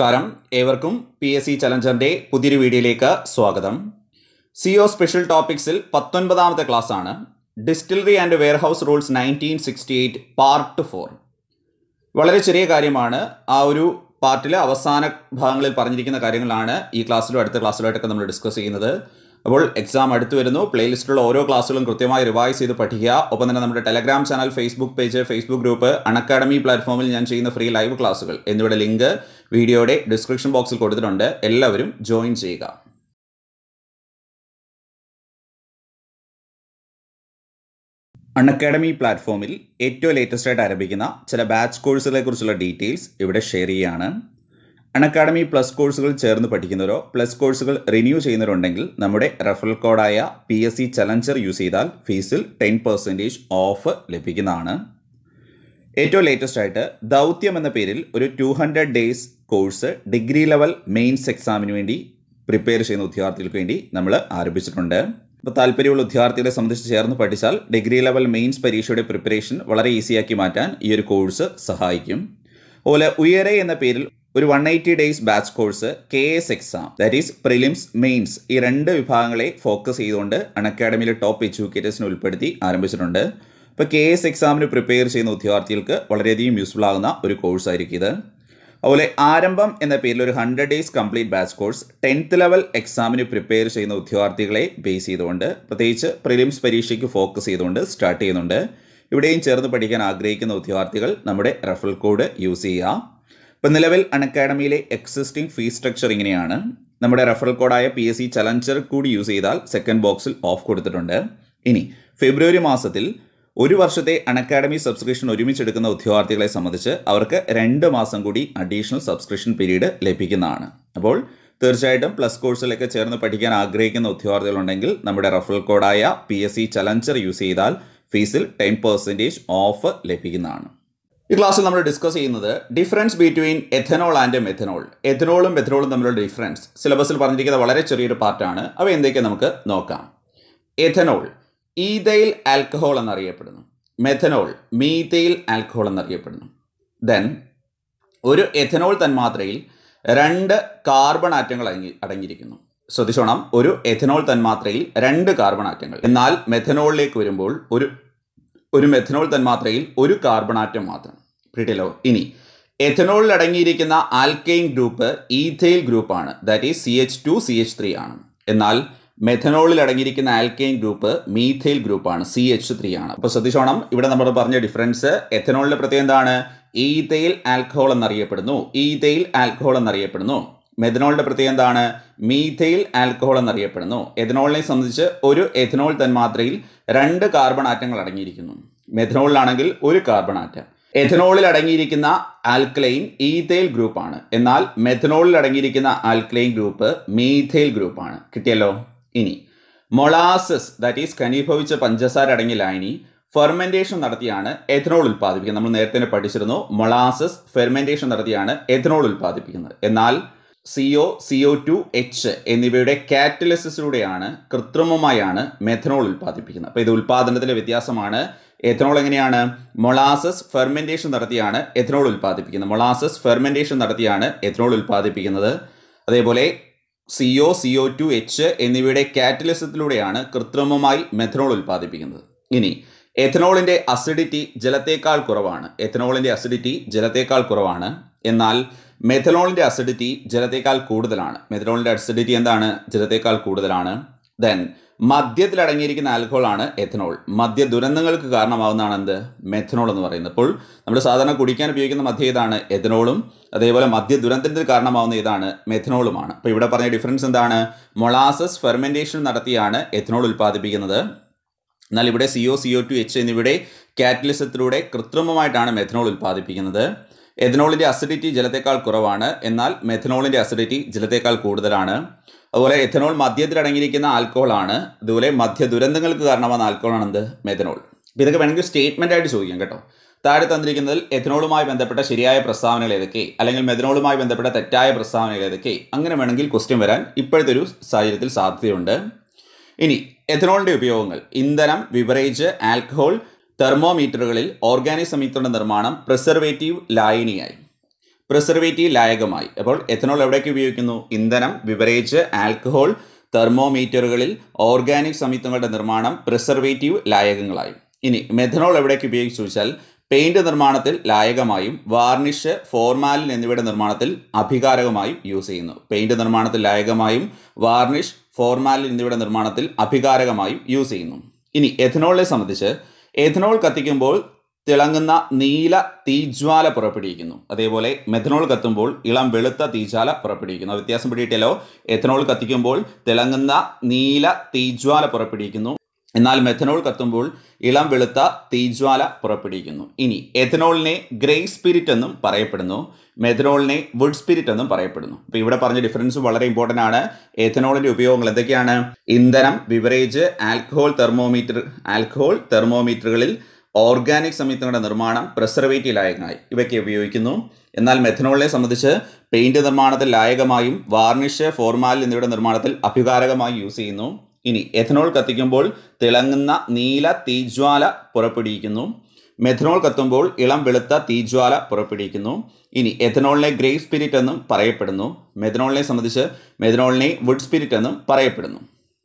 നമസ്കാരം ഏവർക്കും P S C ചലഞ്ചറിൻ്റെ പുതിയൊരു വീഡിയോയിലേക്ക് സ്വാഗതം സി ഒ സ്പെഷ്യൽ ടോപ്പിക്സിൽ പത്തൊൻപതാമത്തെ ക്ലാസ്സാണ് distillery and warehouse rules nineteen sixty eight part four വളരെ ചെറിയ കാര്യമാണ് ആ ഒരു പാർട്ടിലെ അവസാന ഭാഗങ്ങളിൽ പറഞ്ഞിരിക്കുന്ന കാര്യങ്ങളാണ് ഈ ക്ലാസ്സിലും അടുത്ത ക്ലാസ്സിലുമായിട്ടൊക്കെ നമ്മൾ ഡിസ്കസ് ചെയ്യുന്നത് അപ്പോൾ എക്സാം അടുത്ത് വരുന്നു പ്ലേലിസ്റ്റിലുള്ള ഓരോ ക്ലാസ്സുകളും കൃത്യമായി റിവൈസ് ചെയ്ത് പഠിക്കുക ഒപ്പം തന്നെ നമ്മുടെ Telegram channel Facebook page Facebook group Unacademy പ്ലാറ്റ്ഫോമിൽ ഞാൻ ചെയ്യുന്ന ഫ്രീ ലൈവ് ക്ലാസ്സുകൾ എന്നിവയുടെ ലിങ്ക് വീഡിയോയുടെ ഡിസ്ക്രിപ്ഷൻ ബോക്സിൽ കൊടുത്തിട്ടുണ്ട് എല്ലാവരും ജോയിൻ ചെയ്യുക അൺഅക്കാഡമി പ്ലാറ്റ്ഫോമിൽ ഏറ്റവും ലേറ്റസ്റ്റ് ആയിട്ട് ആരംഭിക്കുന്ന ചില ബാച്ച് കോഴ്സുകളെ കുറിച്ചുള്ള ഡീറ്റെയിൽസ് ഇവിടെ ഷെയർ ചെയ്യുകയാണ് അൺഅക്കാഡമി പ്ലസ് കോഴ്സുകൾ ചേർന്ന് പഠിക്കുന്നവരോ പ്ലസ് കോഴ്സുകൾ റിന്യൂ ചെയ്യുന്നവരുണ്ടെങ്കിൽ നമ്മുടെ റെഫറൽ കോഡായ P S C Challenger use ചെയ്താൽ ഫീസിൽ ടെൻ പെർസെൻറ്റേജ് ഓഫ് ലഭിക്കുന്നതാണ് ഏറ്റവും ലേറ്റസ്റ്റ് ആയിട്ട് ദൗത്യം എന്ന പേരിൽ ഒരു two hundred days course degree level mains എക്സാമിന് വേണ്ടി പ്രിപ്പയർ ചെയ്യുന്ന ഉദ്യോഗാർത്ഥികൾക്ക് വേണ്ടി നമ്മൾ ആരംഭിച്ചിട്ടുണ്ട് അപ്പോൾ താല്പര്യമുള്ള ഉദ്യോഗാർത്ഥികളെ സംബന്ധിച്ച് ചേർന്ന് പഠിച്ചാൽ ഡിഗ്രി ലെവൽ മെയിൻസ് പരീക്ഷയുടെ പ്രിപ്പറേഷൻ വളരെ ഈസിയാക്കി മാറ്റാൻ ഈ ഒരു കോഴ്സ് സഹായിക്കും അതുപോലെ ഉയരെ എന്ന പേരിൽ ഒരു one eighty days batch course K S exam that is prelims mains ഈ രണ്ട് വിഭാഗങ്ങളെ ഫോക്കസ് ചെയ്തുകൊണ്ട് അൺഅക്കാഡമിയിലെ ടോപ്പ് എഡ്യൂക്കേറ്റേഴ്സിനെ ഉൾപ്പെടുത്തി ആരംഭിച്ചിട്ടുണ്ട് ഇപ്പോൾ കെ എസ് എക്സാമിന് പ്രിപ്പയർ ചെയ്യുന്ന ഉദ്യോഗാർത്ഥികൾക്ക് വളരെയധികം യൂസ്ഫുൾ ആകുന്ന ഒരു കോഴ്സ് ആയിരിക്കും ഇത് അതുപോലെ ആരംഭം എന്ന പേരിൽ ഒരു hundred days complete batch course tenth level എക്സാമിന് പ്രിപ്പയർ ചെയ്യുന്ന ഉദ്യോഗാർത്ഥികളെ ബേസ് ചെയ്തുകൊണ്ട് പ്രത്യേകിച്ച് പ്രിലിംസ് പരീക്ഷയ്ക്ക് ഫോക്കസ് ചെയ്തുകൊണ്ട് സ്റ്റാർട്ട് ചെയ്യുന്നുണ്ട് ഇവിടെയും ചേർന്ന് പഠിക്കാൻ ആഗ്രഹിക്കുന്ന ഉദ്യോഗാർത്ഥികൾ നമ്മുടെ റെഫറൽ കോഡ് യൂസ് ചെയ്യുക ഇപ്പം നിലവിൽ അൺഅക്കാഡമിയിലെ എക്സിസ്റ്റിംഗ് ഫീസ് സ്ട്രക്ചർ ഇങ്ങനെയാണ് നമ്മുടെ റെഫറൽ കോഡായ പി എസ് സി ചലഞ്ചർ കൂടി യൂസ് ചെയ്താൽ സെക്കൻഡ് ബോക്സിൽ ഓഫ് കൊടുത്തിട്ടുണ്ട് ഇനി ഫെബ്രുവരി മാസത്തിൽ ഒരു വർഷത്തെ അൺഅക്കാഡമി സബ്സ്ക്രിപ്ഷൻ ഒരുമിച്ചെടുക്കുന്ന ഉദ്യോഗാർത്ഥികളെ സംബന്ധിച്ച് അവർക്ക് രണ്ട് മാസം കൂടി അഡീഷണൽ സബ്സ്ക്രിപ്ഷൻ പീരീഡ് ലഭിക്കുന്നതാണ് അപ്പോൾ തീർച്ചയായിട്ടും പ്ലസ് കോഴ്സിലൊക്കെ ചേർന്ന് പഠിക്കാൻ ആഗ്രഹിക്കുന്ന ഉദ്യോഗാർത്ഥികളുണ്ടെങ്കിൽ നമ്മുടെ റഫറൽ കോഡായ P S C Challenger use ചെയ്താൽ ഫീസിൽ ടെൻ പെർസെൻറ്റേജ് ഓഫ് ലഭിക്കുന്നതാണ് ഈ ക്ലാസ്സിൽ നമ്മൾ ഡിസ്കസ് ചെയ്യുന്നത് difference between ethanol and methanol എഥനോളും മെഥനോളും തമ്മിലുള്ള ഡിഫറൻസ് സിലബസിൽ പറഞ്ഞിരിക്കുന്ന വളരെ ചെറിയൊരു പാർട്ടാണ് അവ എന്തൊക്കെ നമുക്ക് നോക്കാം എഥനോൾ ഈതയിൽ ആൽക്കഹോൾ എന്നറിയപ്പെടുന്നു മെഥനോൾ മീതയിൽ ആൽക്കഹോൾ എന്നറിയപ്പെടുന്നു ദെൻ ഒരു എഥനോൾ തന്മാത്രയിൽ രണ്ട് കാർബൺ ആറ്റങ്ങൾ അടങ്ങി അടങ്ങിയിരിക്കുന്നു ശ്രദ്ധിച്ചോണം ഒരു എഥനോൾ തന്മാത്രയിൽ രണ്ട് കാർബൺ ആറ്റങ്ങൾ എന്നാൽ മെഥനോളിലേക്ക് വരുമ്പോൾ ഒരു ഒരു മെഥനോൾ തന്മാത്രയിൽ ഒരു കാർബൺ ആറ്റം മാത്രം പിടിയല്ലോ ഇനി എഥനോളിൽ അടങ്ങിയിരിക്കുന്ന ആൽക്കെയിൻ ഗ്രൂപ്പ് ഈഥെയിൽ ഗ്രൂപ്പാണ് that is C H two C H three ആണ് എന്നാൽ മെഥനോളിൽ അടങ്ങിയിരിക്കുന്ന ആൽക്കെയിൻ ഗ്രൂപ്പ് മീഥെയിൽ ഗ്രൂപ്പാണ് സി എച്ച് ത്രീ ആണ് അപ്പോൾ ശ്രദ്ധിച്ചോണം ഇവിടെ നമ്മൾ പറഞ്ഞ ഡിഫറൻസ് എഥനോളിന്റെ പ്രത്യേകം എന്താണ് ഈതയിൽ ആൽക്കഹോൾ എന്നറിയപ്പെടുന്നു ഈതയിൽ ആൽക്കഹോൾ എന്നറിയപ്പെടുന്നു മെഥനോളിന്റെ പ്രത്യേകം എന്താണ് മീഥെയിൽ ആൽക്കഹോൾ എന്നറിയപ്പെടുന്നു എഥനോളിനെ സംബന്ധിച്ച് ഒരു എഥനോൾ തന്മാത്രയിൽ രണ്ട് കാർബൺ ആറ്റങ്ങൾ അടങ്ങിയിരിക്കുന്നു മെഥനോളിലാണെങ്കിൽ ഒരു കാർബൺ ആറ്റം എഥനോളിൽ അടങ്ങിയിരിക്കുന്ന ആൽക്കലൈൻ ഈഥെയിൽ ഗ്രൂപ്പാണ് എന്നാൽ മെഥനോളിൽ അടങ്ങിയിരിക്കുന്ന ആൽക്കലൈൻ ഗ്രൂപ്പ് മീഥെയിൽ ഗ്രൂപ്പാണ് കിട്ടിയല്ലോ ഇനി മൊളാസസ് ദാറ്റ് ഈസ് കനീഭവിച്ച പഞ്ചസാര അടങ്ങിയ ലായനി ഫെർമെൻറ്റേഷൻ നടത്തിയാണ് എഥനോൾ ഉൽപ്പാദിപ്പിക്കുന്നത് നമ്മൾ നേരത്തെ തന്നെ പഠിച്ചിരുന്നു മൊളാസസ് ഫെർമെൻറ്റേഷൻ നടത്തിയാണ് എഥനോൾ ഉൽപ്പാദിപ്പിക്കുന്നത് എന്നാൽ C O C O two H എന്നിവയുടെ കാറ്റലിസിലൂടെയാണ് കൃത്രിമമായാണ് മെഥനോൾ ഉൽപ്പാദിപ്പിക്കുന്നത് അപ്പോൾ ഇത് ഉൽപ്പാദനത്തിലെ വ്യത്യാസമാണ് എഥനോൾ എങ്ങനെയാണ് മൊളാസസ് ഫെർമെൻറ്റേഷൻ നടത്തിയാണ് എഥനോൾ ഉൽപ്പാദിപ്പിക്കുന്നത് മൊളാസസ് ഫെർമെൻറ്റേഷൻ നടത്തിയാണ് എഥനോൾ ഉൽപ്പാദിപ്പിക്കുന്നത് അതേപോലെ C O C O two H എന്നിവയുടെ കാറ്റലിസത്തിലൂടെയാണ് കൃത്രിമമായി മെഥനോൾ ഉൽപ്പാദിപ്പിക്കുന്നത് ഇനി എഥനോളിൻ്റെ അസിഡിറ്റി ജലത്തേക്കാൾ കുറവാണ് എഥനോളിൻ്റെ അസിഡിറ്റി ജലത്തേക്കാൾ കുറവാണ് എന്നാൽ മെഥനോളിൻ്റെ അസിഡിറ്റി ജലത്തേക്കാൾ കൂടുതലാണ് മെഥനോളിൻ്റെ അസിഡിറ്റി എന്താണ് ജലത്തേക്കാൾ കൂടുതലാണ് ദെൻ മദ്യത്തിൽ അടങ്ങിയിരിക്കുന്ന ആൽക്കഹോൾ ആണ് എഥനോൾ മദ്യ ദുരന്തങ്ങൾക്ക് കാരണമാവുന്നതാണ് എന്ത് മെഥനോൾ എന്ന് പറയുന്നത് അപ്പോൾ നമ്മൾ സാധാരണ കുടിക്കാൻ ഉപയോഗിക്കുന്ന മദ്യ ഏതാണ് എഥനോളും അതേപോലെ മദ്യ ദുരന്തത്തിന് കാരണമാവുന്ന ഏതാണ് മെഥനോളുമാണ് അപ്പോൾ ഇവിടെ പറഞ്ഞ ഡിഫറൻസ് എന്താണ് മൊളാസസ് ഫെർമെൻറ്റേഷൻ നടത്തിയാണ് എഥനോൾ ഉൽപ്പാദിപ്പിക്കുന്നത് എന്നാൽ ഇവിടെ C O C O two H എന്നിവയുടെ കാറ്റലിസത്തിലൂടെ കൃത്രിമമായിട്ടാണ് മെഥനോൾ ഉൽപ്പാദിപ്പിക്കുന്നത് എഥനോളിൻ്റെ അസിഡിറ്റി ജലത്തേക്കാൾ കുറവാണ് എന്നാൽ മെഥനോളിൻ്റെ അസിഡിറ്റി ജലത്തേക്കാൾ കൂടുതലാണ് അതുപോലെ എഥനോൾ മദ്യത്തിൽ അടങ്ങിയിരിക്കുന്ന ആൽക്കഹോളാണ് അതുപോലെ മദ്യ ദുരന്തങ്ങൾക്ക് കാരണമാകുന്ന ആൽക്കഹോളാണ് എന്ത് മെഥനോൾ അപ്പോൾ ഇതൊക്കെ വേണമെങ്കിൽ സ്റ്റേറ്റ്മെൻ്റ് ആയിട്ട് ചോദിക്കാം കേട്ടോ താഴെ തന്നിരിക്കുന്നതിൽ എഥനോളുമായി ബന്ധപ്പെട്ട ശരിയായ പ്രസ്താവനകൾ ഏതൊക്കെ അല്ലെങ്കിൽ മെഥനോളുമായി ബന്ധപ്പെട്ട തെറ്റായ പ്രസ്താവനകൾ ഏതൊക്കെ അങ്ങനെ വേണമെങ്കിൽ ക്വസ്റ്റ്യൻ വരാൻ ഇപ്പോഴത്തെ ഒരു സാഹചര്യത്തിൽ സാധ്യതയുണ്ട് ഇനി എഥനോളിൻ്റെ ഉപയോഗങ്ങൾ ഇന്ധനം വിവറേജ് ആൽക്കഹോൾ തെർമോമീറ്ററുകളിൽ ഓർഗാനിക് സംയുക്തങ്ങളുടെ നിർമ്മാണം പ്രിസർവേറ്റീവ് ലായനിയായി പ്രിസർവേറ്റീവ് ലായകമായി അപ്പോൾ എഥനോൾ എവിടേക്ക് ഉപയോഗിക്കുന്നു ഇന്ധനം ബിവറേജ് ആൽക്കഹോൾ തെർമോമീറ്ററുകളിൽ ഓർഗാനിക് സംയുക്തങ്ങളുടെ നിർമ്മാണം പ്രിസർവേറ്റീവ് ലായകങ്ങളായി ഇനി മെഥനോൾ എവിടേക്ക് ഉപയോഗിച്ചു ചോദിച്ചാൽ പെയിന്റ് നിർമ്മാണത്തിൽ ലായകമായും വാർണിഷ് ഫോർമാലിൻ എന്നിവയുടെ നിർമ്മാണത്തിൽ അഭികാരകമായും യൂസ് ചെയ്യുന്നു പെയിന്റ് നിർമ്മാണത്തിൽ ലായകമായും വാർണിഷ് ഫോർമാലിൻ എന്നിവയുടെ നിർമ്മാണത്തിൽ അഭികാരകമായും യൂസ് ചെയ്യുന്നു ഇനി എഥനോളിനെ സംബന്ധിച്ച് എഥനോൾ കത്തിക്കുമ്പോൾ തിളങ്ങുന്ന നീല തീജ്വാല പുറപ്പെടുവിക്കുന്നു അതേപോലെ മെഥനോൾ കത്തുമ്പോൾ ഇളം വെളുത്ത തീജ്വാല പുറപ്പെടുവിക്കുന്നു വ്യത്യാസം പിടിയിട്ടല്ലോ എഥനോൾ കത്തിക്കുമ്പോൾ തിളങ്ങുന്ന നീല തീജ്വാല പുറപ്പെടുവിക്കുന്നു എന്നാൽ മെഥനോൾ കത്തുമ്പോൾ ഇളം വെളുത്ത തീജ്വാല പുറപ്പെടുവിക്കുന്നു ഇനി എഥനോളിനെ ഗ്രേ സ്പിരിറ്റ് എന്നും പറയപ്പെടുന്നു മെഥനോളിനെ വുഡ് സ്പിരിറ്റ് എന്നും പറയപ്പെടുന്നു അപ്പോൾ ഇവിടെ പറഞ്ഞ ഡിഫറൻസ് വളരെ ഇമ്പോർട്ടൻ്റ് ആണ് എഥനോളിൻ്റെ ഉപയോഗങ്ങൾ എന്തൊക്കെയാണ് ഇന്ധനം ബിവറേജ് ആൽക്കഹോൾ തെർമോമീറ്റർ ആൽക്കഹോൾ തെർമോമീറ്ററുകളിൽ ഓർഗാനിക് സംയുക്തങ്ങളുടെ നിർമ്മാണം പ്രിസർവേറ്റീവ് ലായകമായി ഇവയ്ക്ക് ഉപയോഗിക്കുന്നു എന്നാൽ മെഥനോളിനെ സംബന്ധിച്ച് പെയിന്റ് നിർമ്മാണത്തിൽ ലായകമായും വാർണിഷ് ഫോർമാലിൻ എന്നിവയുടെ നിർമ്മാണത്തിൽ അഭികാരകമായി യൂസ് ചെയ്യുന്നു ഇനി എഥനോൾ കത്തിക്കുമ്പോൾ തിളങ്ങുന്ന നീല തീജ്വാല പുറപ്പെടുവിക്കുന്നു മെഥനോൾ കത്തുമ്പോൾ ഇളം വെളുത്ത തീജ്വാല പുറപ്പെടുവിക്കുന്നു ഇനി എഥനോളിനെ ഗ്രേ സ്പിരിറ്റ് എന്നും പറയപ്പെടുന്നു മെഥനോളിനെ സംബന്ധിച്ച് മെഥനോളിനെ വുഡ് സ്പിരിറ്റ് എന്നും പറയപ്പെടുന്നു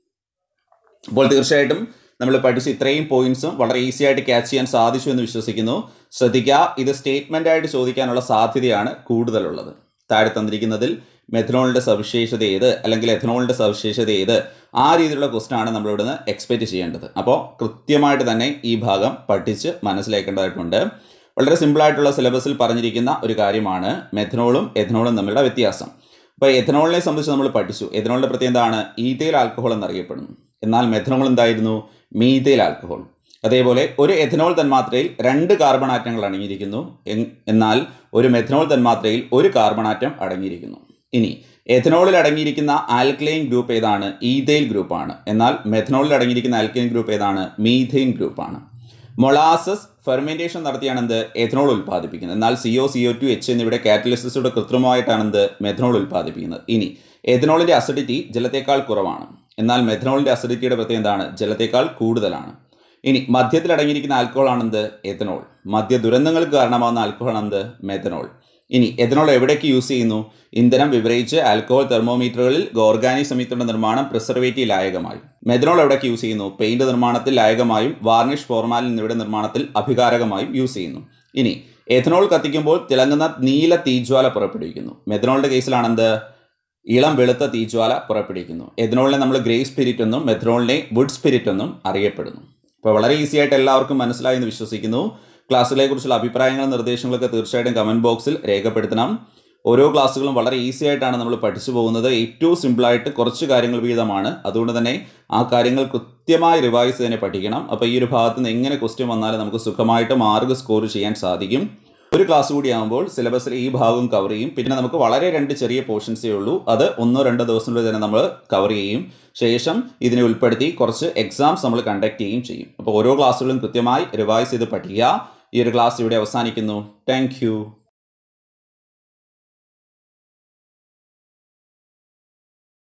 അപ്പോൾ തീർച്ചയായിട്ടും നമ്മൾ പഠിച്ച ഇത്രയും പോയിന്റ്സും വളരെ ഈസി ആയിട്ട് ക്യാച്ച് ചെയ്യാൻ സാധിച്ചു എന്ന് വിശ്വസിക്കുന്നു ശ്രദ്ധിക്കുക ഇത് സ്റ്റേറ്റ്മെൻ്റ് ആയിട്ട് ചോദിക്കാനുള്ള സാധ്യതയാണ് കൂടുതലുള്ളത് താഴെ തന്നിരിക്കുന്നതിൽ മെഥനോളിൻ്റെ സവിശേഷത ഏത് അല്ലെങ്കിൽ എഥനോളിൻ്റെ സവിശേഷത ഏത് ആ രീതിയിലുള്ള ക്വസ്റ്റൻ ആണ് നമ്മൾ ഇവിടുന്ന് എക്സ്പെക്റ്റ് ചെയ്യേണ്ടത് അപ്പോൾ കൃത്യമായിട്ട് തന്നെ ഈ ഭാഗം പഠിച്ച് മനസ്സിലാക്കേണ്ടതായിട്ടുണ്ട് വളരെ സിമ്പിളായിട്ടുള്ള സിലബസിൽ പറഞ്ഞിരിക്കുന്ന ഒരു കാര്യമാണ് മെഥനോളും എഥനോളും തമ്മിലുള്ള വ്യത്യാസം അപ്പോൾ എഥനോളിനെ സംബന്ധിച്ച് നമ്മൾ പഠിച്ചു എഥനോളിൻ്റെ പ്രത്യേകത എന്താണ് ഈതയിൽ ആൽക്കഹോൾ എന്നറിയപ്പെടുന്നു എന്നാൽ മെഥനോൾ എന്തായിരുന്നു മീതയിൽ ആൽക്കഹോൾ അതേപോലെ ഒരു എഥനോൾ തന്മാത്രയിൽ രണ്ട് കാർബൺ ആറ്റങ്ങൾ അടങ്ങിയിരിക്കുന്നു എന്നാൽ ഒരു മെഥനോൾ തന്മാത്രയിൽ ഒരു കാർബൺ ആറ്റം അടങ്ങിയിരിക്കുന്നു ഇനി എഥനോളിൽ അടങ്ങിയിരിക്കുന്ന ആൽക്കലൈൻ ഗ്രൂപ്പ് ഏതാണ് ഈതൈൽ ഗ്രൂപ്പാണ് എന്നാൽ മെഥനോളിൽ അടങ്ങിയിരിക്കുന്ന ആൽക്കലൈൻ ഗ്രൂപ്പ് ഏതാണ് മീഥൈൻ ഗ്രൂപ്പാണ് മൊളാസസ് ഫെർമെൻറ്റേഷൻ നടത്തിയാണ് എന്ത് എഥനോൾ ഉൽപ്പാദിപ്പിക്കുന്നത് എന്നാൽ C O C O two H എന്നിവിടെ കാറ്റലിസിസോട് കൃത്രിമമായിട്ടാണ് എന്ത് മെഥനോൾ ഉൽപ്പാദിപ്പിക്കുന്നത് ഇനി എഥനോളിൻ്റെ അസിഡിറ്റി ജലത്തേക്കാൾ കുറവാണ് എന്നാൽ മെഥനോളിൻ്റെ അസിഡിറ്റിയുടെ പ്രത്യേകത എന്താണ് ജലത്തേക്കാൾ കൂടുതലാണ് ഇനി മദ്യത്തിൽ അടങ്ങിയിരിക്കുന്ന ആൽക്കഹോൾ ആണെന്ത് എഥനോൾ മദ്യ ദുരന്തങ്ങൾക്ക് കാരണമാകുന്ന ആൽക്കഹോൾ ആണെന്ത് മെഥനോൾ ഇനി എഥനോൾ എവിടേക്ക് യൂസ് ചെയ്യുന്നു ഇന്ധനം വിവരിച്ച് ആൽക്കഹോൾ തെർമോമീറ്ററുകളിൽ ഓർഗാനിക് സംയുക്തങ്ങളുടെ നിർമ്മാണം പ്രിസർവേറ്റീവ് ലായകമായും മെഥനോൾ എവിടേക്ക് യൂസ് ചെയ്യുന്നു പെയിന്റ് നിർമ്മാണത്തിൽ ലായകമായും വാർണിഷ് ഫോർമാലിൻ എന്നിവയുടെ നിർമ്മാണത്തിൽ അഭികാരകമായും യൂസ് ചെയ്യുന്നു ഇനി എഥനോൾ കത്തിക്കുമ്പോൾ തിളങ്ങുന്ന നീല തീജ്വാല പുറപ്പെടുവിക്കുന്നു മെഥനോളിന്റെ കേസിലാണെന്ത് ഇളം വെളുത്ത തീജ്വാല പുറപ്പെടുവിക്കുന്നു എഥനോളിനെ നമ്മൾ ഗ്രേ സ്പിരിറ്റ് എന്നും മെഥനോളിനെ വുഡ് സ്പിരിറ്റ് എന്നും അറിയപ്പെടുന്നു അപ്പോൾ വളരെ ഈസി ആയിട്ട് എല്ലാവർക്കും മനസ്സിലായി എന്ന് വിശ്വസിക്കുന്നു ക്ലാസ്സുകളെ കുറിച്ചുള്ള അഭിപ്രായങ്ങളും നിർദ്ദേശങ്ങളൊക്കെ തീർച്ചയായിട്ടും കമൻറ്റ് ബോക്സിൽ രേഖപ്പെടുത്തണം ഓരോ ക്ലാസ്സുകളും വളരെ ഈസി ആയിട്ടാണ് നമ്മൾ പഠിച്ചു പോകുന്നത് ഏറ്റവും സിമ്പിളായിട്ട് കുറച്ച് കാര്യങ്ങൾ വീതമാണ് അതുകൊണ്ട് തന്നെ ആ കാര്യങ്ങൾ കൃത്യമായി റിവൈസ് തന്നെ പഠിക്കണം അപ്പോൾ ഈ ഒരു ഭാഗത്ത് നിന്ന് എങ്ങനെ ക്വസ്റ്റ്യൻ വന്നാലും നമുക്ക് സുഖമായിട്ട് മാർക്ക് സ്കോർ ചെയ്യാൻ സാധിക്കും ഒരു ക്ലാസ് കൂടി ആകുമ്പോൾ സിലബസിൽ ഈ ഭാഗം കവർ ചെയ്യും പിന്നെ നമുക്ക് വളരെ രണ്ട് ചെറിയ പോർഷൻസേ ഉള്ളൂ അത് ഒന്നോ രണ്ടോ ദിവസത്തിനുള്ളിൽ തന്നെ നമ്മൾ കവർ ചെയ്യും ശേഷം ഇതിനെ ഉൾപ്പെടുത്തി കുറച്ച് എക്സാംസ് നമ്മൾ കണ്ടക്ട് ചെയ്യുകയും ചെയ്യും അപ്പോൾ ഓരോ ക്ലാസ്സുകളും കൃത്യമായി റിവൈസ് ചെയ്ത് പഠിക്കുക ഈ ഒരു ക്ലാസ് ഇവിടെ അവസാനിക്കുന്നു താങ്ക്